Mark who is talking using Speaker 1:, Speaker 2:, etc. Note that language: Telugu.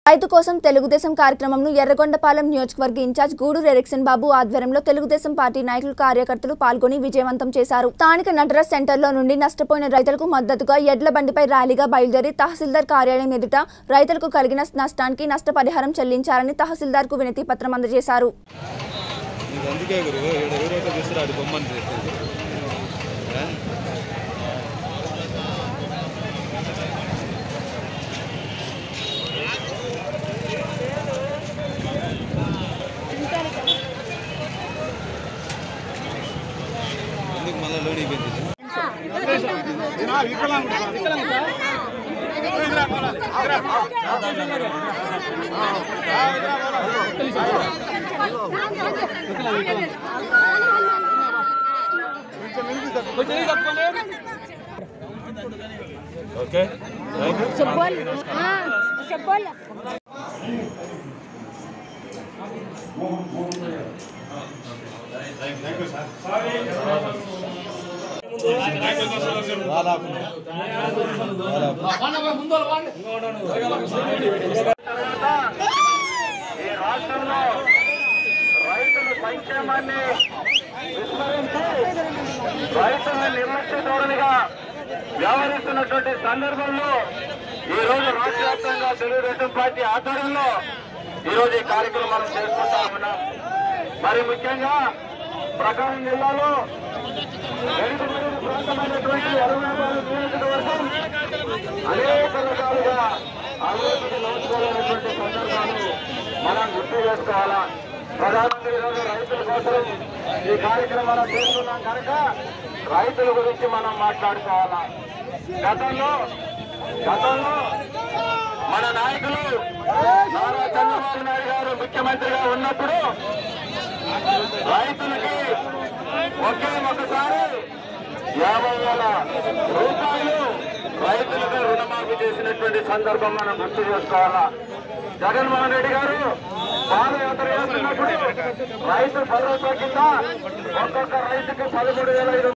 Speaker 1: రైతు కోసం తెలుగుదేశం కార్యక్రమంను ఎర్రగొండపాలెం నియోజకవర్గ ఇన్ఛార్జ్ గూడూరు ఎరిక్సన్ బాబు ఆధ్వర్యంలో తెలుగుదేశం పార్టీ నాయకులు కార్యకర్తలు పాల్గొని విజయవంతం చేశారు స్థానిక నటరాజ్ సెంటర్లో నుండి నష్టపోయిన రైతులకు మద్దతుగా ఎడ్ల బండిపై ర్యాలీగా బయలుదేరి తహసీల్దార్ కార్యాలయం ఎదుట రైతులకు కలిగిన నష్టానికి నష్టపరిహారం చెల్లించారని తహసీల్దార్కు వినతి పత్రం అందజేశారు
Speaker 2: నీకు అందుకే గురు ఇక్కడ ఎవరైతే చూస్తారో అది బొమ్మని చేస్తుంది ఎందుకు మళ్ళీ లోన్ అయిపోయింది ఓకే థ్యాంక్ యూ
Speaker 3: ఈ రాష్ట్రంలో రైతుల సంక్షేమాన్ని విస్మరించి రైతులను నిర్లక్ష్య ధోరణిగా వ్యవహరిస్తున్నటువంటి సందర్భంలో ఈ రోజు రాష్ట్ర వ్యాప్తంగా తెలుగుదేశం పార్టీ ఆధ్వర్యంలో ఈ రోజు ఈ కార్యక్రమాలు చేసుకుంటా ఉన్నాం మరి ముఖ్యంగా ప్రకాశం జిల్లాలో వెనుకబడిన ప్రాంతమైనటువంటి ఎర్రవేపాడు నియోజకవర్గం అనేక రకాలుగా అభివృద్ధికి నోచుకోలేనటువంటి సందర్భాలు మనం గుర్తు చేసుకోవాలా ప్రధానంగా ఈరోజు రైతుల కోసం ఈ కార్యక్రమాలు చేస్తున్నాం కనుక రైతుల గురించి మనం మాట్లాడుకోవాలా గతంలో గతంలో మన నాయకులు నారా చంద్రబాబు నాయుడు గారు ముఖ్యమంత్రిగా ఉన్నప్పుడు రైతులకి ఒకే ఒకసారి యాభై వేల రూపాయలు రైతులకు రుణమాఫీ చేసినటువంటి సందర్భం మనం గుర్తు చేసుకోవాలా జగన్మోహన్ రెడ్డి గారు పాదయాత్ర చేస్తున్నప్పుడు రైతు భరోసా కింద ఒక్కొక్క రైతుకి పదమూడు వేల ఐదు